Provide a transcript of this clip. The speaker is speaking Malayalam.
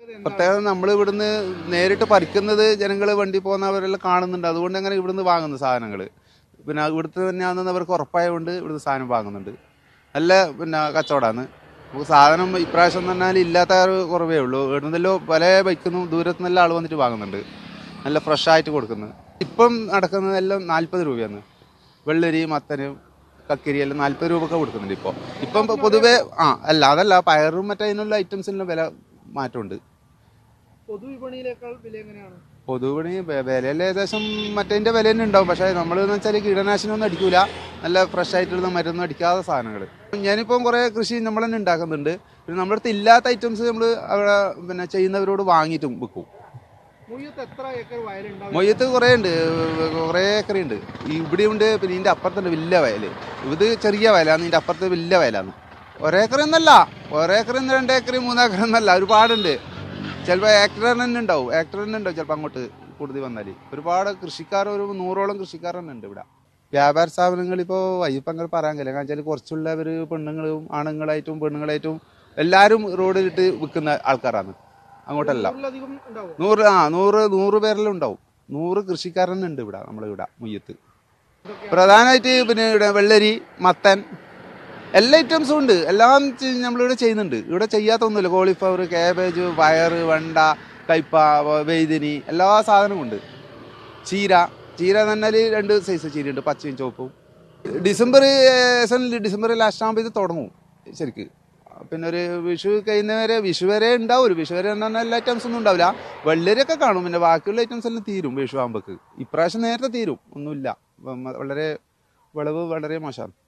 എന്താണ്? പ്രത്യേകത നമ്മൾ ഇവിടുന്ന് നേരിട്ട് പറിക്കുന്നത് ജനങ്ങൾ വണ്ടി പോകുന്നവരെല്ലാം കാണുന്നുണ്ട് അതുകൊണ്ട് അങ്ങനെ ഇവിടുന്ന് വാങ്ങുന്നു സാധനങ്ങൾ പിന്നെ ഇവിടുത്തെ തന്നെയാണെന്ന് അവർക്ക് ഉറപ്പായതുകൊണ്ട് ഇവിടുന്ന് സാധനം വാങ്ങുന്നുണ്ട് നല്ല പിന്നെ കച്ചവടമാണ് നമുക്ക് സാധനം ഇപ്രാവശ്യം എന്ന് പറഞ്ഞാൽ ഇല്ലാത്ത ഒരു കുറവേ ഉള്ളൂ ഇവിടുന്നല്ലോ പല ബൈക്കിന്നും ദൂരത്തു നിന്നെല്ലാം ആൾ വന്നിട്ട് വാങ്ങുന്നുണ്ട് നല്ല ഫ്രഷ് ആയിട്ട് കൊടുക്കുന്നത് ഇപ്പം നടക്കുന്നതെല്ലാം നാൽപ്പത് രൂപയാണ് വെള്ളരി മത്തന് കക്കിരി എല്ലാം നാൽപ്പത് രൂപ കൊടുക്കുന്നുണ്ട് ഇപ്പോൾ ഇപ്പം പൊതുവേ ആ അല്ല അതല്ല പയറും മറ്റേ അതിനുള്ള ഐറ്റംസിനുള്ള വില മാറ്റമുണ്ട് പൊതുവിപണിയിലേക്കാൾ വില എങ്ങനെയാണ് പൊതുവിപണി വെ- വിലയിൽ ഏകദേശം മറ്റേതിന്റെ വില തന്നെ ഉണ്ടാവും പക്ഷേ നമ്മൾ എന്ന് വെച്ചാൽ കീടനാശിനി ഒന്നും അടിക്കൂല നല്ല ഫ്രഷ് ആയിട്ടുള്ള മരുന്നും അടിക്കാത്ത സാധനങ്ങൾ ഞാനിപ്പം കുറേ കൃഷി നമ്മൾ തന്നെ ഉണ്ടാക്കുന്നുണ്ട് പിന്നെ നമ്മുടെ അടുത്ത് ഇല്ലാത്ത ഐറ്റംസ് നമ്മൾ അവിടെ പിന്നെ ചെയ്യുന്നവരോട് വാങ്ങിയിട്ടും വിൽക്കും മുയ്യത്ത് എത്ര ഏക്കർ വയലുണ്ടാവും മൊയ്യത്ത് കുറേ ഉണ്ട് കുറേ ഏക്കറി ഉണ്ട് ഇവിടെ ഉണ്ട് പിന്നെ ഇതിന്റെ അപ്പുറത്തുണ്ട് വലിയ വയല് ഇത് ചെറിയ വയലാണ് ഇതിന്റെ അപ്പുറത്ത് വലിയ വയലാണ് ഒരേക്കർ എന്നല്ല ഒരേക്കർ എന്ന് രണ്ടേക്കർ മൂന്നേക്കർ എന്നല്ല ഒരുപാടുണ്ട് ചിലപ്പോൾ ഏക്കർ തന്നെ ഉണ്ടാവും ഏക്കർ തന്നെ ഉണ്ടാവും ചിലപ്പോൾ അങ്ങോട്ട് കൂടുതൽ വന്നാൽ ഒരുപാട് കൃഷിക്കാർ ഒരു നൂറോളം കൃഷിക്കാർ തന്നെ ഉണ്ട് ഇവിടെ വ്യാപാര സ്ഥാപനങ്ങൾ ഇപ്പോൾ വൈകിപ്പം അങ്ങനെ പറയാൻ കഴിയില്ല കാരണം വെച്ചാൽ കുറച്ചുള്ളവർ പെണ്ണുങ്ങളും ആണുങ്ങളായിട്ടും പെണ്ണുങ്ങളായിട്ടും എല്ലാവരും റോഡിലിട്ട് വിൽക്കുന്ന ആൾക്കാരാണ് അങ്ങോട്ടല്ല നൂറിലധികം ഉണ്ടാവും നൂറ് ആ നൂറ് നൂറ് പേരെല്ലാം ഉണ്ടാവും നൂറ് കൃഷിക്കാരൻ ഉണ്ട് ഇവിടെ നമ്മളിവിടെ മുയ്യത്ത് പ്രധാനമായിട്ട് പിന്നെ ഇവിടെ വെള്ളരി മത്തൻ എല്ലാ ഐറ്റംസും ഉണ്ട് എല്ലാം ചെ- നമ്മളിവിടെ ചെയ്യുന്നുണ്ട് ഇവിടെ ചെയ്യാത്തൊന്നുമില്ല കോളിഫ്ലവർ കാബേജ് പയറ് വെണ്ട കയ്പ വ- വൈതനി എല്ലാ സാധനവും ഉണ്ട് ചീര ചീര എന്ന് പറഞ്ഞാൽ രണ്ട് സൈസ് ചീരയുണ്ട് പച്ചയും ചുവപ്പും ഡിസംബർ ഏകദേശം ഡിസംബർ ലാസ്റ്റ് ആകുമ്പോൾ ഇത് തുടങ്ങും ശരിക്ക് പിന്നെ ഒരു വിഷു കഴിയുന്നവരെ വിഷു വരെ ഉണ്ടാവും ഒരു വിഷു വരെ എന്ന് പറഞ്ഞാൽ എല്ലാ ഐറ്റംസ് ഒന്നും ഉണ്ടാവില്ല വെള്ളരിയൊക്കെ കാണും പിന്നെ ബാക്കിയുള്ള ഐറ്റംസ് എല്ലാം തീരും വിഷു ആകുമ്പോക്ക് ഇപ്രാവശ്യം നേരത്തെ തീരും ഒന്നുമില്ല വ- വളരെ വിളവ് വളരെ മോശമാണ്